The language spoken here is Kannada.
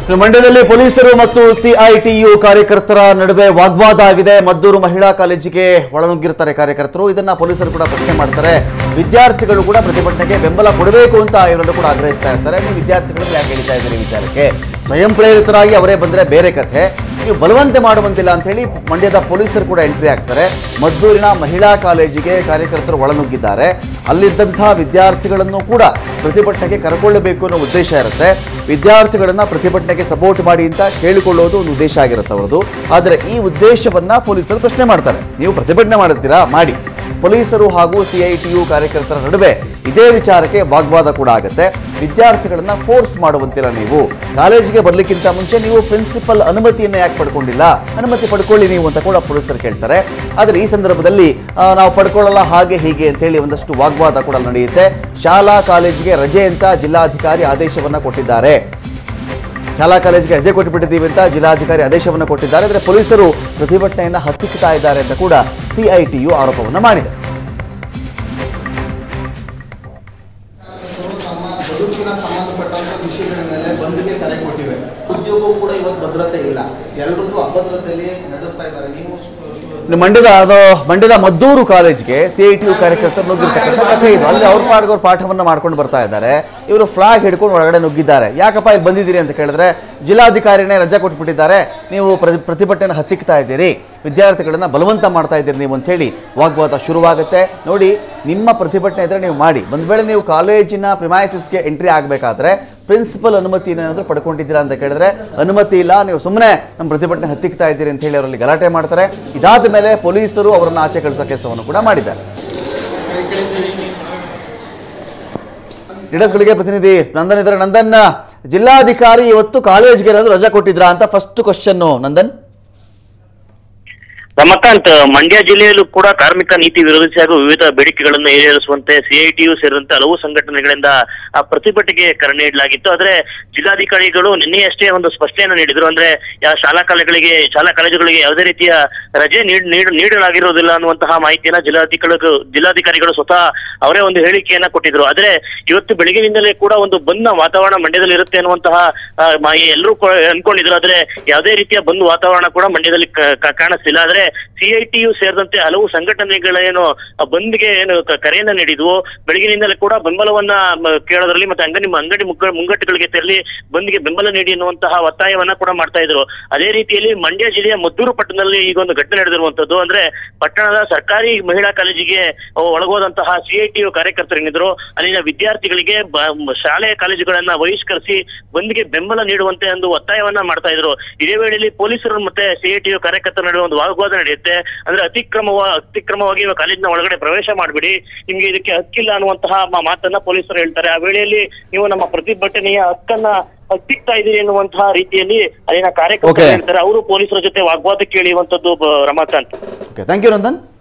ಇನ್ನು ಮಂಡ್ಯದಲ್ಲಿ ಪೊಲೀಸರು ಮತ್ತು ಸಿಐಟಿಯು ಕಾರ್ಯಕರ್ತರ ನಡುವೆ ವಾಗ್ವಾದ ಆಗಿದೆ ಮದ್ದೂರು ಮಹಿಳಾ ಕಾಲೇಜಿಗೆ ಒಳನುಗ್ಗಿರ್ತಾರೆ ಕಾರ್ಯಕರ್ತರು ಇದನ್ನ ಪೊಲೀಸರು ಕೂಡ ಪ್ರಶ್ನೆ ಮಾಡ್ತಾರೆ ವಿದ್ಯಾರ್ಥಿಗಳು ಕೂಡ ಪ್ರತಿಭಟನೆಗೆ ಬೆಂಬಲ ಕೊಡಬೇಕು ಅಂತ ಇವರೆಲ್ಲರೂ ಕೂಡ ಆಗ್ರಹಿಸ್ತಾ ಇರ್ತಾರೆ ನೀವು ವಿದ್ಯಾರ್ಥಿಗಳು ಯಾಕೆ ಹೇಳ್ತಾ ಇದ್ದೀರಿ ಈ ವಿಚಾರಕ್ಕೆ ಸ್ವಯಂ ಪ್ರೇರಿತರಾಗಿ ಅವರೇ ಬಂದ್ರೆ ಬೇರೆ ಕಥೆ ನೀವು ಬಲವಂತೆ ಮಾಡುವಂತಿಲ್ಲ ಅಂತ ಹೇಳಿ ಮಂಡ್ಯದ ಪೊಲೀಸರು ಕೂಡ ಎಂಟ್ರಿ ಆಗ್ತಾರೆ ಮದ್ದೂರಿನ ಮಹಿಳಾ ಕಾಲೇಜಿಗೆ ಕಾರ್ಯಕರ್ತರು ಒಳನುಗ್ಗಿದ್ದಾರೆ ಅಲ್ಲಿದ್ದಂತಹ ವಿದ್ಯಾರ್ಥಿಗಳನ್ನು ಕೂಡ ಪ್ರತಿಭಟನೆಗೆ ಕರ್ಕೊಳ್ಳಬೇಕು ಅನ್ನೋ ಉದ್ದೇಶ ಇರುತ್ತೆ ವಿದ್ಯಾರ್ಥಿಗಳನ್ನ ಪ್ರತಿಭಟನೆಗೆ ಸಪೋರ್ಟ್ ಮಾಡಿ ಅಂತ ಕೇಳಿಕೊಳ್ಳೋದು ಒಂದು ಉದ್ದೇಶ ಆಗಿರುತ್ತೆ ಅವರದು ಆದರೆ ಈ ಉದ್ದೇಶವನ್ನ ಪೊಲೀಸರು ಪ್ರಶ್ನೆ ಮಾಡ್ತಾರೆ ನೀವು ಪ್ರತಿಭಟನೆ ಮಾಡುತ್ತೀರಾ ಮಾಡಿ ಪೊಲೀಸರು ಹಾಗೂ ಸಿಐಟಿಯು ಕಾರ್ಯಕರ್ತರ ನಡುವೆ ಇದೇ ವಿಚಾರಕ್ಕೆ ವಾಗ್ವಾದ ಕೂಡ ಆಗುತ್ತೆ ವಿದ್ಯಾರ್ಥಿಗಳನ್ನ ಫೋರ್ಸ್ ಮಾಡುವಂತಿಲ್ಲ ನೀವು ಕಾಲೇಜಿಗೆ ಬರ್ಲಿಕ್ಕಿಂತ ಮುಂಚೆ ನೀವು ಪ್ರಿನ್ಸಿಪಲ್ ಅನುಮತಿಯನ್ನ ಯಾಕೆ ಪಡ್ಕೊಂಡಿಲ್ಲ ಅನುಮತಿ ಪಡ್ಕೊಳ್ಳಿ ನೀವು ಅಂತ ಕೂಡ ಪೊಲೀಸರು ಕೇಳ್ತಾರೆ ಆದರೆ ಈ ಸಂದರ್ಭದಲ್ಲಿ ಆ, ನಾವು ಪಡ್ಕೊಳ್ಳಲ್ಲ ಹಾಗೆ ಹೀಗೆ ಅಂತ ಹೇಳಿ ಒಂದಷ್ಟು ವಾಗ್ವಾದ ಕೂಡ ನಡೆಯುತ್ತೆ ಶಾಲಾ ಕಾಲೇಜಿಗೆ ರಜೆ ಅಂತ ಜಿಲ್ಲಾಧಿಕಾರಿ ಆದೇಶವನ್ನ ಕೊಟ್ಟಿದ್ದಾರೆ ಶಾಲಾ ಕಾಲೇಜಿಗೆ ರಜೆ ಕೊಟ್ಟುಬಿಟ್ಟಿದ್ದೀವಿ ಅಂತ ಜಿಲ್ಲಾಧಿಕಾರಿ ಆದೇಶವನ್ನು ಕೊಟ್ಟಿದ್ದಾರೆ ಆದರೆ ಪೊಲೀಸರು ಪ್ರತಿಭಟನೆಯನ್ನು ಹತ್ತಿಕ್ತಾ ಇದ್ದಾರೆ ಅಂತ ಕೂಡ ಸಿಐಟಿಯು ಆರೋಪವನ್ನು ಮಾಡಿದೆ ನಮ್ಮ ಬದುಕಿನ ಸಂಬಂಧಪಟ್ಟಂತ ವಿಷಯಗಳ ಮೇಲೆ ಬಂದ್ಗೆ ಕರೆ ಕೊಟ್ಟಿವೆ ಉದ್ಯೋಗವೂ ಕೂಡ ಇವತ್ತು ಭದ್ರತೆ ಇಲ್ಲ ಎಲ್ಲರದ್ದು ಅಭದ್ರತೆಯಲ್ಲಿ ನಡೆಸ್ತಾ ಇದ್ದಾರೆ ನೀವು ಶು- ಶು- ಇನ್ನು ಮಂಡ್ಯದ ಅದು ಮಂಡ್ಯದ ಮದ್ದೂರು ಕಾಲೇಜ್ಗೆ ಸಿಐಟಿಯು ಕಾರ್ಯಕರ್ತರು ನುಗ್ಗಿರ್ತಕ್ಕಂಥ ಕಥೆ ಇದು ಅಲ್ಲಿ ಅವ್ರ ಪಾಡ್ಗೆ ಅವ್ರ ಪಾಠವನ್ನ ಮಾಡ್ಕೊಂಡು ಬರ್ತಾ ಇದ್ದಾರೆ ಇವರು ಫ್ಲಾಗ್ ಹಿಡ್ಕೊಂಡು ಒಳಗಡೆ ನುಗ್ಗಿದ್ದಾರೆ ಯಾಕಪ್ಪ ಇಲ್ಲಿ ಬಂದಿದ್ದೀರಿ ಅಂತ ಕೇಳಿದ್ರೆ ಜಿಲ್ಲಾಧಿಕಾರಿನೇ ರಜೆ ಕೊಟ್ಬಿಟ್ಟಿದ್ದಾರೆ ನೀವು ಪ್ರತಿ ಪ್ರತಿಭಟನೆ ಹತ್ತಿಕ್ತಾ ಇದ್ದೀರಿ ವಿದ್ಯಾರ್ಥಿಗಳನ್ನ ಬಲವಂತ ಮಾಡ್ತಾ ಇದ್ದೀರಿ ನೀವು ಅಂತ ಹೇಳಿ ವಾಗ್ವಾದ ಶುರುವಾಗುತ್ತೆ ನೋಡಿ ನಿಮ್ಮ ಪ್ರತಿಭಟನೆ ಇದ್ರೆ ನೀವು ಮಾಡಿ ಒಂದ್ ವೇಳೆ ನೀವು ಕಾಲೇಜಿನ ಪ್ರಿಮೈಸಿಸ್ಗೆ ಎಂಟ್ರಿ ಆಗಬೇಕಾದ್ರೆ ಪ್ರಿನ್ಸಿಪಲ್ ಅನುಮತಿನ ಏನಾದರೂ ಪಡ್ಕೊಂಡಿದ್ದೀರಾ ಅಂತ ಕೇಳಿದ್ರೆ ಅನುಮತಿ ಇಲ್ಲ ನೀವು ಸುಮ್ಮನೆ ನಮ್ಮ ಪ್ರತಿಭಟನೆ ಹತ್ತಿಕ್ತಾ ಇದ್ದೀರಿ ಅಂತ ಹೇಳಿ ಅವರಲ್ಲಿ ಗಲಾಟೆ ಮಾಡ್ತಾರೆ ಇದಾದ ಮೇಲೆ ಪೊಲೀಸರು ಅವರನ್ನು ಆಚೆ ಕಳಿಸೋ ಕೆಲಸವನ್ನು ಕೂಡ ಮಾಡಿದ್ದಾರೆ ಲೀಡರ್ಸ್ಗಳಿಗೆ ಪ್ರತಿನಿಧಿ ನಂದನ್ ಇದ್ದಾರೆ ನಂದನ್ ಜಿಲ್ಲಾಧಿಕಾರಿ ಇವತ್ತು ಕಾಲೇಜ್ಗೆ ಏನಾದ್ರು ರಜಾ ಕೊಟ್ಟಿದ್ರಾ ಅಂತ ಫಸ್ಟ್ ಕ್ವಶನ್ ನಂದನ್ ರಮಕಾಂತ್ ಮಂಡ್ಯ ಜಿಲ್ಲೆಯಲ್ಲೂ ಕೂಡ ಕಾರ್ಮಿಕ ನೀತಿ ವಿರೋಧಿಸಿ ಹಾಗೂ ವಿವಿಧ ಬೇಡಿಕೆಗಳನ್ನು ಈಡೇರಿಸುವಂತೆ ಸಿಐಟಿಯು ಸೇರಿದಂತೆ ಹಲವು ಸಂಘಟನೆಗಳಿಂದ ಆ ಪ್ರತಿಭಟನೆಗೆ ಕರೆ ನೀಡಲಾಗಿತ್ತು ಆದ್ರೆ ಜಿಲ್ಲಾಧಿಕಾರಿಗಳು ನಿನ್ನೆಯಷ್ಟೇ ಒಂದು ಸ್ಪಷ್ಟನೆಯನ್ನು ನೀಡಿದ್ರು ಅಂದ್ರೆ ಯಾ ಶಾಲಾ ಕಾಲೇಜುಗಳಿಗೆ ಶಾಲಾ ಕಾಲೇಜುಗಳಿಗೆ ಯಾವುದೇ ರೀತಿಯ ರಜೆ ನೀಡ್- ನೀಡ್- ನೀಡಲಾಗಿರುವುದಿಲ್ಲ ಅನ್ನುವಂತಹ ಮಾಹಿತಿಯನ್ನ ಜಿಲ್ಲಾಧಿಕಾರಿಗಳು ಜಿಲ್ಲಾಧಿಕಾರಿಗಳು ಸ್ವತಃ ಅವರೇ ಒಂದು ಹೇಳಿಕೆಯನ್ನ ಕೊಟ್ಟಿದ್ರು ಆದ್ರೆ ಇವತ್ತು ಬೆಳಗಿನಿಂದಲೇ ಕೂಡ ಒಂದು ಬಂದ್ನ ವಾತಾವರಣ ಮಂಡ್ಯದಲ್ಲಿ ಇರುತ್ತೆ ಅನ್ನುವಂತಹ ಆ, ಮಾ- ಎಲ್ಲರೂ ಕೂಡ ಅನ್ಕೊಂಡಿದ್ರು ಆದ್ರೆ ಯಾವುದೇ ರೀತಿಯ ಬಂದ್ ವಾತಾವರಣ ಕೂಡ ಮಂಡ್ಯದಲ್ಲಿ ಕ- ಕ- ಕಾಣಿಸ್ತಿಲ್ಲ ಆದ್ರೆ ಸಿಐಟಿಯು ಸೇರಿದಂತೆ ಹಲವು ಸಂಘಟನೆಗಳೇನು ಆ ಬಂದ್ಗೆ ಏನು ಕ- ಕರೆಯನ್ನ ನೀಡಿದ್ವು ಬೆಳಗಿನಿಂದಲೇ ಕೂಡ ಬೆಂಬಲವನ್ನ ಮ, ಕೇಳೋದ್ರಲ್ಲಿ ಮತ್ತೆ ಅಂಗಡಿ ಅಂಗಡಿ ಮುಗ್ಗ- ಮುಂಗಟ್ಟುಗಳಿಗೆ ತೆರಳಿ ಬಂದ್ಗೆ ಬೆಂಬಲ ನೀಡಿ ಎನ್ನುವಂತಹ ಒತ್ತಾಯವನ್ನ ಕೂಡ ಮಾಡ್ತಾ ಇದ್ರು ಅದೇ ರೀತಿಯಲ್ಲಿ ಮಂಡ್ಯ ಜಿಲ್ಲೆಯ ಮದ್ದೂರು ಪಟ್ಟಣದಲ್ಲಿ ಈಗ ಒಂದು ಘಟನೆ ನಡೆದಿರುವಂತದ್ದು ಅಂದ್ರೆ ಪಟ್ಟಣದ ಸರ್ಕಾರಿ ಮಹಿಳಾ ಕಾಲೇಜಿಗೆ ಅಹ್, ಒಳಗೋದಂತಹ ಸಿಐಟಿಯು ಕಾರ್ಯಕರ್ತರೇನಿದ್ರು ಅಲ್ಲಿನ ವಿದ್ಯಾರ್ಥಿಗಳಿಗೆ ಬ- ಮ- ಶಾಲೆ ಕಾಲೇಜುಗಳನ್ನ ಬಹಿಷ್ಕರಿಸಿ ಬಂದ್ಗೆ ಬೆಂಬಲ ನೀಡುವಂತೆ ಒಂದು ಒತ್ತಾಯವನ್ನ ಮಾಡ್ತಾ ಇದ್ರು ಇದೇ ವೇಳೆಯಲ್ಲಿ ಪೊಲೀಸರು ಮತ್ತೆ ಸಿಐಟಿಯು ಕಾರ್ಯಕರ್ತರ ನಡುವೆ ಒಂದು ವಾಗ್ವಾದ ನಡೆಯುತ್ತೆ ಅಂದ್ರೆ ಅತಿಕ್ರಮವ ಅತಿಕ್ರಮವಾಗಿ ಇವಾಗ ಕಾಲೇಜಿನ ಒಳಗಡೆ ಪ್ರವೇಶ ಮಾಡಬೇಡಿ ನಿಮ್ಗೆ ಇದಕ್ಕೆ ಹಕ್ಕಿಲ್ಲ ಅನ್ನುವಂತಹ ಮ- ಮಾತನ್ನ ಪೊಲೀಸರು ಹೇಳ್ತಾರೆ ಆ ವೇಳೆಯಲ್ಲಿ ನೀವು ನಮ್ಮ ಪ್ರತಿಭಟನೆಯ ಹಕ್ಕನ್ನ ಹತ್ತಿಕ್ತಾ ಇದೀರಿ ಎನ್ನುವಂತಹ ರೀತಿಯಲ್ಲಿ ಅಲ್ಲಿನ ಕಾರ್ಯಕರ್ತರು Okay. ಹೇಳ್ತಾರೆ ಅವರು ಪೊಲೀಸರ ಜೊತೆ ವಾಗ್ವಾದಕ್ಕೆ ಇಳಿಯುವಂತದ್ದು ಬ- Ramakant okay thank you Nandan